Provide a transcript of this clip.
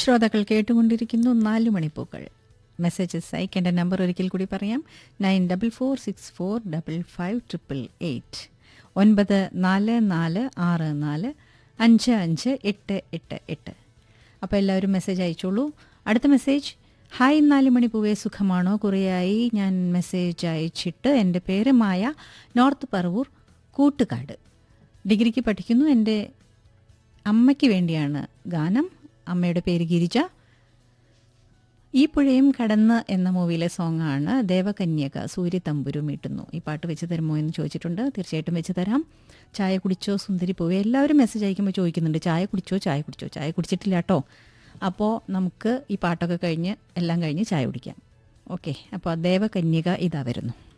ശ്രോതാക്കൾ കേട്ടുകൊണ്ടിരിക്കുന്നു നാല് മണിപ്പൂക്കൾ മെസ്സേജസ് അയക്കേണ്ട നമ്പർ ഒരിക്കൽ കൂടി പറയാം nine double four six four double five triple eight ഒൻപത് നാല് നാല് ആറ് നാല് അഞ്ച് അഞ്ച് എട്ട് എട്ട് എട്ട് അപ്പോൾ എല്ലാവരും മെസ്സേജ് അയച്ചോളൂ അടുത്ത മെസ്സേജ് ഹായ് നാല് മണി പൂവേ സുഖമാണോ കുറേയായി ഞാൻ മെസ്സേജ് അയച്ചിട്ട് എൻ്റെ പേര് മായ നോർത്ത് പറവൂർ കൂട്ടുകാട് ഡിഗ്രിക്ക് പഠിക്കുന്നു എൻ്റെ അമ്മയ്ക്ക് വേണ്ടിയാണ് ഗാനം അമ്മയുടെ പേര് ഗിരിജ ഈ പുഴയും കടന്ന് എന്ന മൂവിയിലെ സോങ്ങാണ് ദേവകന്യക സൂര്യതമ്പുരു മീട്ടുന്നു ഈ പാട്ട് വെച്ച് തരുമോ എന്ന് ചോദിച്ചിട്ടുണ്ട് തീർച്ചയായിട്ടും വെച്ച് തരാം ചായ കുടിച്ചോ സുന്ദരി പോവേ എല്ലാവരും മെസ്സേജ് അയക്കുമ്പോൾ ചോദിക്കുന്നുണ്ട് ചായ കുടിച്ചോ ചായ കുടിച്ചോ ചായ കുടിച്ചിട്ടില്ല കേട്ടോ അപ്പോൾ നമുക്ക് ഈ പാട്ടൊക്കെ കഴിഞ്ഞ് എല്ലാം കഴിഞ്ഞ് ചായ കുടിക്കാം ഓക്കെ അപ്പോൾ ദേവകന്യക ഇതാ വരുന്നു